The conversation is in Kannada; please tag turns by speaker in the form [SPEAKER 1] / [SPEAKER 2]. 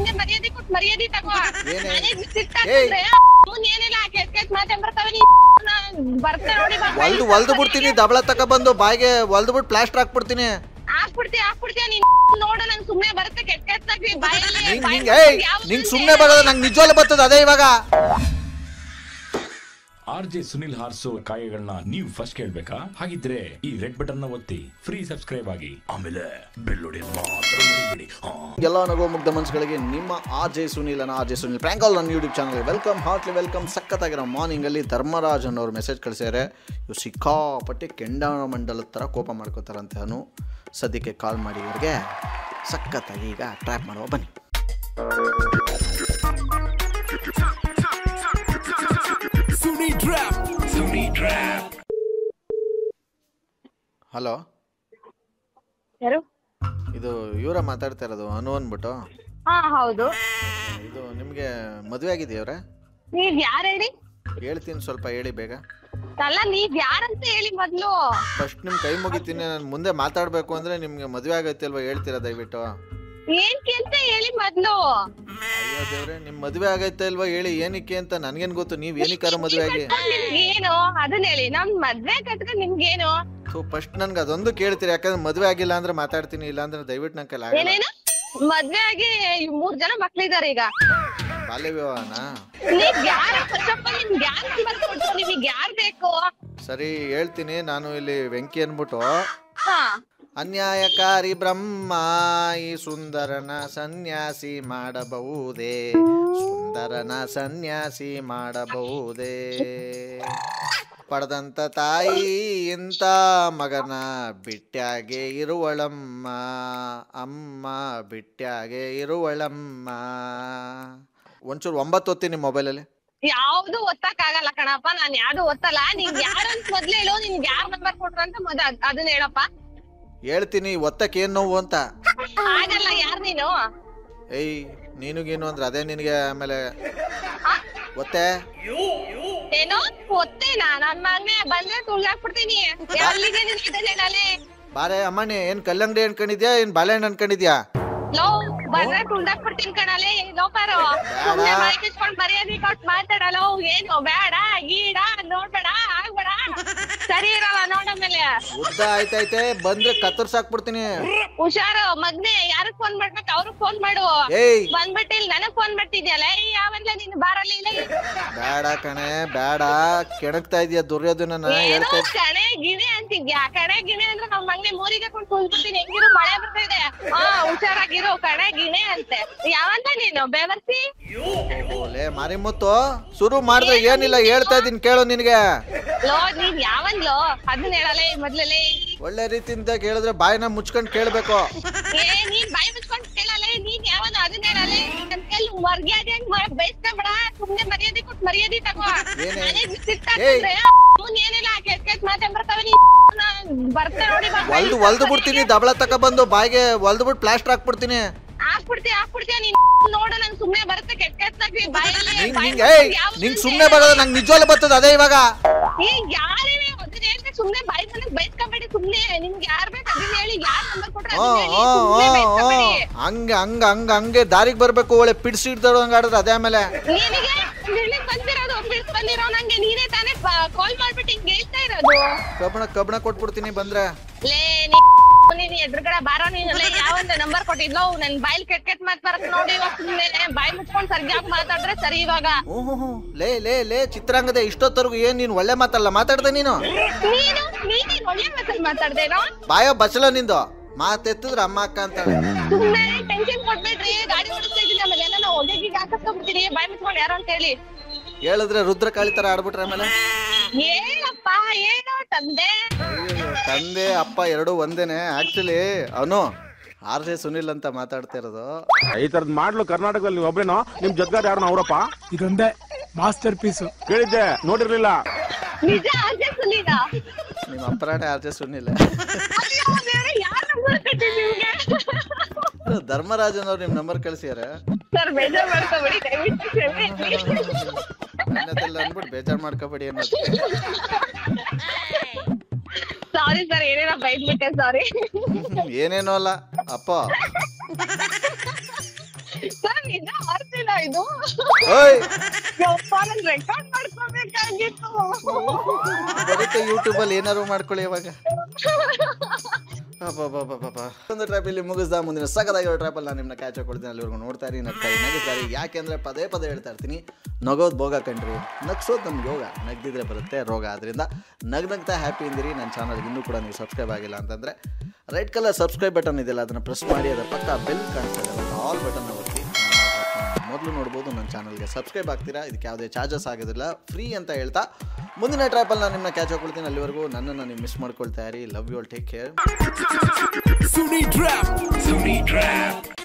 [SPEAKER 1] ಸುಮ್ನೆ ಮರ್ಯಾದೆ ಕೊಟ್ಟು ಮರ್ಯಾದೆ ತಗೋ
[SPEAKER 2] ಏನೇ?
[SPEAKER 1] ನನಗ್ ಸಿಟ್ಟ್
[SPEAKER 2] ಏಯ್.
[SPEAKER 1] ಆಗ್ತದೆ. ಅವ್ನ್ ಏನಿಲ್ಲ ಕೆಟ್ಟ ಕೆಟ್ಟ ಮಾತೆ ಬರ್ತಾವ ನೀ ಬರ್ತಾ ನೋಡಿ ಬಾ.
[SPEAKER 2] ಒಲ್ದು ಒಲ್ದು ಬಿಡ್ತೀನಿ ದಬಳ ತಕ ಬಂದು ಬಾಯಿಗೆ ಒಲ್ದು ಬಿಟ್ಟು ಪ್ಲಾಸ್ಟರ್ ಹಾಕ್ಬಿಡ್ತೀನಿ
[SPEAKER 1] ಹಾಕ್ಬಿಡ್ತೀಯ ಹಾಕ್ಬಿಡ್ತೀಯ ನೀನ್ ನೋಡು ನಂಗ್ ಸುಮ್ನೆ ಬರುತ್ತೆ ಕೆಟ್ಟ ಕೆಟ್ಟಾಗಿ ಬಾಯಲ್ಲಿ
[SPEAKER 2] ನಿಂಗ್
[SPEAKER 1] ಬಾಯಿ
[SPEAKER 2] ನಿಂಗ್ ಏಯ್
[SPEAKER 1] ಯಾವ್ದು
[SPEAKER 2] ನಿಂಗ್
[SPEAKER 1] ಸುಮ್ನೆ
[SPEAKER 2] ಸುಮ್ನೆ ಬರೋದು ನಂಗೆ ನಿಜವಾಗ್ಲೂ ಬರ್ತದ ಅದೇ ಇವಾಗ
[SPEAKER 3] ಆರ್ ಜೆ ಸುನಿಲ್ ಹಾರ್ಸೋ ಕಾಯಗಳನ್ನ ನೀವು ಫಸ್ಟ್ ಕೇಳ್ಬೇಕಾ ಹಾಗಿದ್ರೆ ಈ ರೆಡ್ ಬಟನ್ ನ ಒತ್ತಿ ಫ್ರೀ ಸಬ್ಸ್ಕ್ರೈಬ್ ಆಗಿ ಆಮೇಲೆ ಬೆಲ್ ಹೊಡೆಯೋದ್ ಮಾತ್ರ ಮರಿಬೇಡಿ ಹಾ
[SPEAKER 2] ಎಲ್ಲ ನಗೋ ಮುಗ್ಧ ಮನ್ಸುಗಳಿಗೆ ನಿಮ್ಮ ಆರ್ ಜೆ ಸುನಿಲ್ ಅನ್ನ ಆರ್ ಜೆ ಸುನಿಲ್ ಪ್ರ್ಯಾಂಕಲ್ ನನ್ನ ಯೂಟ್ಯೂಬ್ ಚಾನಲ್ಗೆ ವೆಲ್ಕಮ್ ಹಾರ್ಟ್ಲಿ ವೆಲ್ಕಮ್ ಸಖತ್ತಾಗಿರೋ ಮಾರ್ನಿಂಗಲ್ಲಿ ಧರ್ಮರಾಜ್ ಅನ್ನೋರು ಮೆಸೇಜ್ ಕಳಿಸ್ಯಾರೆ ಇವ್ರು ಸಿಕ್ಕಾಪಟ್ಟೆ ಕೆಂಡ ಮಂಡಲದ ಥರ ಕೋಪ ಮಾಡ್ಕೋತಾರಂತೆ ಅನು ಸದ್ಯಕ್ಕೆ ಕಾಲ್ ಮಾಡಿ ಇವ್ರಿಗೆ ಸಖತ್ತಾಗಿ ಈಗ ಟ್ರ್ಯಾಪ್ ಮಾಡುವ ಬನ್ನಿ ಹಲೋ
[SPEAKER 1] ಯಾರು
[SPEAKER 2] ಇದು ಇವರ ಮಾತಾಡ್ತಾ ಇರೋದು ಅನು ಅಂದ್ಬಿಟ್ಟು
[SPEAKER 1] ಹಾ ಹೌದು
[SPEAKER 2] ಇದು ನಿಮಗೆ ಮದುವೆ ಆಗಿದೆಯವ್ರೆ
[SPEAKER 1] ನೀವ್ ಯಾರ್ ಹೇಳಿ
[SPEAKER 2] ಹೇಳ್ತೀನಿ ಸ್ವಲ್ಪ ಹೇಳಿ ಬೇಗ
[SPEAKER 1] ಅಲ್ಲ ನೀವ್ ಯಾರಂತ ಹೇಳಿ ಮೊದ್ಲು
[SPEAKER 2] ಫಸ್ಟ್ ನಿಮ್ಮ ಕೈ ಮುಗಿತೀನಿ ನಾನು ಮುಂದೆ ಮಾತಾಡಬೇಕು ಅಂದರೆ ನಿಮಗೆ ಮದುವೆ ಆಗೈತೆ ಅಲ್ವಾ ಹೇಳ್ತೀರಾ ದಯವಿಟ್ಟು
[SPEAKER 1] ಏನ್ಕೆ ಅಂತ ಹೇಳಿ ಮೊದ್ಲು
[SPEAKER 2] ಅಯ್ಯೋ ದೇವ್ರೆ ನಿಮ್ಮ ಮದುವೆ ಆಗೈತೆ ಅಲ್ವಾ ಹೇಳಿ ಏನಕ್ಕೆ ಅಂತ ನನಗೇನು ಗೊತ್ತು ನೀವು ಏನಕ್ಕಾರ ಮದುವೆ ಆಗಿ
[SPEAKER 1] ನಿಮ್ಗೇನು ಅದನ್ನ ಹೇಳಿ ನಮ್ ಮದ್ವೆ ಕಟ್ಕೊಂಡ್ ನಿಮ್ಗೇನು
[SPEAKER 2] ಸೊ ಫಸ್ಟ್ ನನ್ಗೆ ಅದೊಂದು ಕೇಳ್ತೀರಿ ಯಾಕಂದ್ರೆ ಮದುವೆ ಆಗಿಲ್ಲ ಅಂದ್ರೆ ಮಾತಾಡ್ತೀನಿ ಇಲ್ಲ ಅಂದ್ರೆ ದಯವಿಟ್ಟು ನನ್ನ ಕೈಲಿ ಆಗಲ್ಲ
[SPEAKER 1] ಏನೇನು ಮದ್ವೆ ಆಗಿ ಮೂರ್ ಜನ ಮಕ್ಳಿದಾರೆ ಈಗ
[SPEAKER 2] ಬಾಲ್ಯ ವಿವಾಹನ
[SPEAKER 1] ನೀವ್ ಯಾರು ಫಸ್ಟ್ ಆಫ್ ಆಲ್ ನಿಮ್ಗೆ ಯಾರು ನಂಬರ್ ಕೊಟ್ಟು ನಿಮಗೆ ಯಾರ್ ಬೇಕು
[SPEAKER 2] ಸರಿ ಹೇಳ್ತೀನಿ ನಾನು ಇಲ್ಲಿ ವೆಂಕಿ ಅಂದ್ಬಿಟ್ಟು
[SPEAKER 1] ಹಾ
[SPEAKER 2] ಅನ್ಯಾಯಕಾರಿ ಬ್ರಹ್ಮ ಈ ಸುಂದರನ ಸನ್ಯಾಸಿ ಮಾಡಬಹುದೇ ಸುಂದರನ ಸನ್ಯಾಸಿ ಮಾಡಬಹುದೇ ಪಡೆದಂತ ತಾಯಿ ಇಂಥ ಮಗನ ಬಿಟ್ಟಾಗೆ ಇರುವಳಮ್ಮ ಅಮ್ಮ ಬಿಟ್ಟಾಗೆ ಇರುವಳಮ್ಮ ಒಂಚೂರು ಒಂಬತ್ತು ಓದ್ತೀನಿ ಮೊಬೈಲಲ್ಲಿ
[SPEAKER 1] ಯಾವ್ದು ಒತ್ತಕ್ ಆಗಲ್ಲ ಕಣಪ್ಪ ನಾನ್ ಯಾವ್ದು ಒತ್ತಲ್ಲ ನೀವ್ ಯಾರಂತ ಮೊದ್ಲು ಹೇಳು ನಿನ್ಗೆ ಯಾರ್ ನಂಬರ್ ಕೊಟ್ರು ಅಂತ ಮೊದ ಅದನ್ನ ಹೇಳಪ್ಪ
[SPEAKER 2] ಹೇಳ್ತೀನಿ ಒತ್ತಕ್ಕೆ ಏನು ನೋವು ಅಂತ
[SPEAKER 1] ಆಗಲ್ಲ ಯಾರ್ ನೀನು
[SPEAKER 2] ಏಯ್ ನೀನುಗೇನು ಅಂದ್ರೆ ಅದೇ ನಿನಗೆ ಆಮೇಲೆ ಒತ್ತೆ
[SPEAKER 1] ಏನೋ ಒತ್ತೇನಾ ನನ್ ಮಗನೇ ಬಂದ್ರೆ ತುಳ್ದಾಕ್ಬಿಡ್ತೀನಿ ಅಲ್ಲಿಗೆ ನೀನ್ ಇದನ್ನ ಹೇಳಲೆ
[SPEAKER 2] ಬಾರೆ ಅಮ್ಮಣ್ಣಿ ಏನ್ ಕಲ್ಲಂಗಡಿ ಅನ್ಕೊಂಡಿದ್ಯಾ ಏನ್ ಬಾಳೆಹಣ್ಣು ಅನ್ಕೊಂಡಿದ್ಯಾ
[SPEAKER 1] ಲೋ ಬಂದ್ರೆ ತುಳ್ದಾಕ್ಬಿಡ್ತೀನಿ ಕಣಲೆ ಲೋಕಾರು ಸುಮ್ನೆ ಮೈ ಕಿಸ್ಕೊಂಡ್ ಮರ್ಯಾದೆ ಕೊಟ್ ಮಾತಾಡಲ್ಲ ಏನು ಬೇಡ ಗೀಡ ನೋಡ್ಬೇಡ ಆಗ್ಬೇಡ ಸರಿ ಇರಲ್ಲ ನೋಡಮೇಲೆ
[SPEAKER 2] ಉದ್ದ ಆಯ್ತೈತೆ ಬಂದ್ರೆ ಕತ್ತರ್ಸಾಕ್ಬಿಡ್ತೀನಿ
[SPEAKER 1] ಹುಷಾರು ಮಗ್ನೆ ಯಾರಿಗ್ ಫೋನ್ ಮಾಡ್ಬೇಕು ಅವ್ರಿಗೆ ಫೋನ್ ಮಾಡು
[SPEAKER 2] ಏಯ್
[SPEAKER 1] ಬಂದ್ಬಿಟ್ಟು ಇಲ್ಲಿ ನನಗ್ ಫೋನ್ ಮಾಡ್ತಿದ್ಯಲ್ಲ ಏ ಯಾವಂದ ನೀನು ಬಾರಲ್ಲಿ ಇಲ್ಲ
[SPEAKER 2] ಬೇಡ ಕಣೆ ಬೇಡ ಕೆಣಕ್ತಾ ಇದೀಯ ದುರ್ಯೋಧನನ
[SPEAKER 1] ಏನೋ
[SPEAKER 2] ಹೇಳ್ತಾ ಇದ್-
[SPEAKER 1] ಕಣೆ ಗಿಣೆ ಅಂತಿದ್ಯಾ ಕಣೆ ಗಿಣೆ ಅಂದ್ರೆ ನಮ್ ಮಗ್ನೆ ಮೂರಿಗೆ ಕೊಂಡು ಕುಂದ್ಬಿಡ್ತೀನಿ ಹೆಂಗಿರು ಮಳೆ ಬರ್ತಾ ಇದೆ ಹಾ ಹುಷಾರಾಗಿರು ಕಣೆ ಗಿಣೆ ಅಂತೆ ಯಾವಂತ ನೀನು ಬೇವರ್ಸಿ
[SPEAKER 2] ಲೇ ಮಾರಿಮುತ್ತು ಶುರು ಮಾಡಿದ್ರೆ ಏನಿಲ್ಲ ಹೇಳ್ತಾ ಇದೀನಿ ಕೇಳು ನಿನಗೆ
[SPEAKER 1] ಲೋ ನೀನ್ ಯಾವನ್ಲೋ ಅದನ್ನ ಹೇಳಲೆ ಮೊದ್ಲೇ
[SPEAKER 2] ಒಳ್ಳೆ ರೀತಿಯಿಂದ ಕೇಳಿದ್ರೆ ಬಾಯಿನ ಮುಚ್ಕೊಂಡ್ ಕೇಳ್ಬೇಕು
[SPEAKER 1] ಏ ನೀನ್ ಬಾಯಿ ಮುಚ್ಕೊಂಡ್ ಕೇಳಲೆ ನೀನ್ ಯಾವನ ಅದನ್ನ ಹೇಳಲೆ ನನ್ ಕೈಲಿ ಮರ್ಯಾದೆ ಹಂಗ್ ಬಯಸ್ಕೊಬೇಡ ಸುಮ್ನೆ ಮರ್ಯಾದೆ ಕೊಟ್ಟು ಮರ್ಯಾದೆ ತಗೋ
[SPEAKER 2] ಏನೇ?
[SPEAKER 1] ನನಗ್ ಸಿಟ್ಟ್
[SPEAKER 2] ಏಯ್.
[SPEAKER 1] ಆಗ್ತದೆ. ಅವ್ನ್ ಏನಿಲ್ಲ ಕೆಟ್ಟ ಕೆಟ್ಟ ಮಾತೆ ಬರ್ತಾವ ನೀ ಬರ್ತಾ ನೋಡಿ ಬಾ.
[SPEAKER 2] ಒಲ್ದು ಒಲ್ದು ಬಿಡ್ತೀನಿ ದಬಳ ತಕ ಬಂದು ಬಾಯಿಗೆ ಒಲ್ದು ಬಿಟ್ಟು ಪ್ಲಾಸ್ಟರ್ ಹಾಕ್ಬಿಡ್ತೀನಿ
[SPEAKER 1] ಹಾಕ್ಬಿಡ್ತೀಯ ಹಾಕ್ಬಿಡ್ತೀಯ ನೀನ್ ನೋಡು ನಂಗ್ ಸುಮ್ನೆ ಬರುತ್ತೆ ಕೆಟ್ಟ ಕೆಟ್ಟಾಗಿ ಬಾಯಲ್ಲಿ
[SPEAKER 2] ನಿಂಗ್
[SPEAKER 1] ಬಾಯಿ
[SPEAKER 2] ನಿಂಗ್ ಏಯ್
[SPEAKER 1] ಯಾವ್ದು
[SPEAKER 2] ನಿಂಗ್
[SPEAKER 1] ಸುಮ್ನೆ
[SPEAKER 2] ಸುಮ್ನೆ ಬರೋದು ನಂಗೆ ನಿಜವಾಗ್ಲೂ ಬರ್ತದ ಅದೇ ಇವಾಗ
[SPEAKER 1] ಏ ಯಾರಿವೆ ಅದನ್ನ ಹೇಳ್ದೆ ಸುಮ್ನೆ ಬಾಯಿ ಬಂದಾಗ ಬೈಸ್ಕೊಬೇಡಿ ಸುಮ್ನೆ ನಿಮ್ಗೆ ಯಾರ್ ಬೇಕು ಅದನ್ನ ಹೇಳಿ ಯಾರ್ ನಂಬರ್ ಕೊಟ್ರೆ
[SPEAKER 2] ಹ್ಞೂ
[SPEAKER 1] ಅದನ್ನ ಹೇಳಿ
[SPEAKER 2] ಹ್ಞೂ
[SPEAKER 1] ಸುಮ್ನೆ
[SPEAKER 2] ಹ್ಞೂ
[SPEAKER 1] ಬೈಸ್ಕೊಬೇಡಿ
[SPEAKER 2] ಹಂಗೆ ಹಂಗ ಹಂಗ ಹಂಗೆ ದಾರಿಗೆ ಬರ್ಬೇಕು ಒಳ್ಳೆ ಪಿಡ್ಸಿ ಹಿಡ್ದೋಂಗ್ ಆಡಿದ್ರೆ ಅದೇ ಆಮೇಲೆ
[SPEAKER 1] ನಿನಗೆ ಬಿಡ್ಲಿಕ್ ಬಂದಿರೋದು ಬಿಡ್ಸ್ ಬಂದಿರೋ ನಂಗೆ ನೀನೇ ತಾನೇ ಕಾಲ್ ಮಾಡ್ಬಿಟ್ಟು ಹಿಂಗ್ ಹೇಳ್ತಾ ಇರೋದು
[SPEAKER 2] ಕಬ್ಬಣ ಕಬ್ಬಣ ಕೊಟ್ಬಿಡ್ತೀನಿ ಬಂದ್ರೆ
[SPEAKER 1] ಲೇ ನೀ ನೀನ್ ಎದುರುಗಡೆ ಬಾರೋ ನೀನು ಲೇ ಯಾವಂತ ನಂಬರ್ ಕೊಟ್ಟಿದ್ಲೋ ನನ್ ಬಾಯಿಲ್ ಕೆಟ್ಟ ಕೆಟ್ಟ ಮಾತ್ ಬರಕ್ ನೋಡಿ ಇವಾಗ ಸುಮ್ನೆ ಬಾಯಿ ಮುಚ್ಕೊಂಡ್ ಸರಿಯಾಗಿ ಮಾತಾಡ್ರೆ ಸರಿ ಇವಾಗ
[SPEAKER 2] ಹ್ಞೂ ಹ್ಞೂ ಹ್ಞೂ ಲೇ ಲೇ ಲೇ ಚಿತ್ರಾಂಗದೆ ಇಷ್ಟೊತ್ತವರೆಗೂ ಏನ್ ನೀನು ಒಳ್ಳೆ ಮಾತಲ್ಲ ಮಾತಾಡ್ದೆ ನೀನು
[SPEAKER 1] ನೀನು ನೀನೇನ್ ಒಳ್ಳೆ ಮಾತಲ್ಲಿ ಮಾತಾಡ್ದೇನೋ
[SPEAKER 2] ಬಾಯೋ ಬಚ್ಚಲ ನಿಂದು ಮಾತೆತ್ತಿದ್ರೆ ಅಮ್ಮ ಅಕ್ಕ ಅಂತಾಳೆ
[SPEAKER 1] ಸುಮ್ನೆ ಟೆನ್ಷನ್ ಕೊಡ್ಬೇಡ್ರಿ ಗಾಡಿ ಓಡಿಸ್ತಾ ಇದೀನಿ ಆಮೇಲೆ ಎಲ್ಲ ಒಗೆಗೆ ಹಾಕಿಸ್ಕೊಂಡ್ಬಿಡ್ತೀನಿ ಬಾಯಿ ಮುಚ್ಕೊಂಡು ಯಾರು ಅಂತ ಹೇಳಿ
[SPEAKER 2] ಹೇಳಿದ್ರೆ ರುದ್ರ ಕಾಳಿ ತರ ಆಡ್ಬಿಟ್ರೆ ಆಮೇಲೆ
[SPEAKER 1] ಏನಪ್ಪ ಏನೋ ತಂದೆ
[SPEAKER 2] ಅಯ್ಯಯ್ಯೋ, ತಂದೆ ಅಪ್ಪ ಎರಡೂ ಒಂದೇನೆ ಆಕ್ಚುಲಿ ಅವನು ಆರ್ ಜೆ ಸುನಿಲ್ ಅಂತ ಮಾತಾಡ್ತಾ ಇರೋದು
[SPEAKER 4] ಈ ತರದ್ ಮಾಡ್ಲು ಕರ್ನಾಟಕದಲ್ಲಿ ನೀವು ಒಬ್ರೇನೋ ನಿಮ್ ಜೊತೆಗಾರ ಯಾರು ಅವರಪ್ಪ
[SPEAKER 5] ಇದೊಂದೇ ಮಾಸ್ಟರ್ ಪೀಸು
[SPEAKER 4] ಕೇಳಿದ್ದೆ ನೋಡಿರ್ಲಿಲ್ಲ
[SPEAKER 1] ನಿಜ ಆಚೆ ಸುಲಿದ
[SPEAKER 2] ನಿಮ್ಮ ಅಪ್ಪರಾಣೆ ಆರ್ ಜೆ ಸುನಿಲ್
[SPEAKER 1] ಯಾರ ನಂಬರ್ ಕಟ್ಟಿ ನಿಮ್ಗೆ
[SPEAKER 2] ಧರ್ಮರಾಜನ್ ಅವ್ರು ನಿಮ್ ನಂಬರ್ ಕಳ್ಸಿದಾರೆ
[SPEAKER 1] ಸರ್ ಬೇಜಾರ್ ಮಾಡ್ಕೋಬೇಡಿ ದಯವಿಟ್ಟು ಕ್ಷಮೆ ಇರ್ಲಿ.
[SPEAKER 2] ಅನ್ನೋದೆಲ್ಲ ಅಂದ್ಬಿಟ್ಟು ಬೇಜಾರ್ ಮಾಡ್ಕೋಬೇಡಿ ಅನ್ನೋದು
[SPEAKER 1] ಸಾರಿ ಸರ್ ಏನೇನೋ ಬೈದ್ಬಿಟ್ಟೆ ಸಾರಿ
[SPEAKER 2] ಏನೇನೋ ಅಲ್ಲ ಅಪ್ಪ
[SPEAKER 1] ಸರ್ ಇನ್ನ ಆರ್ತಿಲ್ಲ ಇದು
[SPEAKER 2] ಓಯ್
[SPEAKER 1] ಯಪ್ಪ ನಾನು ರೆಕಾರ್ಡ್ ಮಾಡ್ಕೋಬೇಕಾಗಿತ್ತು
[SPEAKER 2] ಬರುತ್ತೆ ಯೂಟ್ಯೂಬಲ್ಲಿ ಏನಾದ್ರು ಮಾಡ್ಕೊಳ್ಳಿ ಇವಾಗ ಅಬ್ಬಬ್ಬಬ್ಬಬ್ಬ. ಒಂದು ಟ್ರ್ಯಾಪ್ ಇಲ್ಲಿ ಮುಗಿಸ್ದ ಮುಂದಿನ ಸಗದಾಗಿರೋ ಟ್ರ್ಯಾಪಲ್ಲಿ ನಾನು ನಿಮ್ಮನ್ನ ಕ್ಯಾಚ್ ಹಾಕೊಳ್ತೀನಿ ಅಲ್ಲಿವರೆಗೂ ನೋಡ್ತಾ ಇರಿ ನಗ್ತಾ ಇರಿ ನಗಿಸ್ತಾ ಇರಿ ಯಾಕೆಂದ್ರೆ ಪದೇ ಪದೇ ಹೇಳ್ತಾ ಇರ್ತೀನಿ ನಗೋದು ಭೋಗ ಕಣ್ರಿ ನಗ್ಸೋದು ನಮ್ಗೆ ಯೋಗ ನಗ್ದಿದ್ರೆ ಬರುತ್ತೆ ರೋಗ ಅದರಿಂದ ನಗ್ ನಗ್ತಾ ಹ್ಯಾಪಿ ಇಂದಿರಿ ನನ್ನ ಚಾನಲ್ಗೆ ಇನ್ನೂ ಕೂಡ ನೀವು ಸಬ್ಸ್ಕ್ರೈಬ್ ಆಗಿಲ್ಲ ಅಂತಂದರೆ ರೈಟ್ ಕಲರ್ ಸಬ್ಸ್ಕ್ರೈಬ್ ಬಟನ್ ಇದೆಯಲ್ಲ ಅದನ್ನು ಪ್ರೆಸ್ ಮಾಡಿ ಅದರ ಪಕ್ಕ ಬೆಲ್ ಕಾಣಿಸ್ತಾ ಇದೆ ಆಲ್ ಬಟನ್ನ ಒತ್ತಿ ಮೊದಲು ನೋಡ್ಬೋದು ನನ್ನ ಚಾನಲ್ಗೆ ಸಬ್ಸ್ಕ್ರೈಬ್ ಆಗ್ತೀರಾ ಇದಕ್ಕೆ ಯಾವುದೇ ಚಾರ್ಜಸ್ ಆಗೋದಿಲ್ಲ ಫ್ರೀ ಅಂತ ಹೇಳ್ತಾ ಮುಂದಿನ ಟ್ರ್ಯಾಪಲ್ಲಿ ನಾನು ನಿಮ್ಮನ್ನ ಕ್ಯಾಚ್ ಹಾಕೊಳ್ತೀನಿ ಅಲ್ಲಿವರೆಗೂ ನನ್ನನ್ನು ನೀವು ಮಿಸ್ ಮಾಡ್ಕೊಳ್ತಾ ಇರಿ love you all take care
[SPEAKER 3] Suni trap Suni trap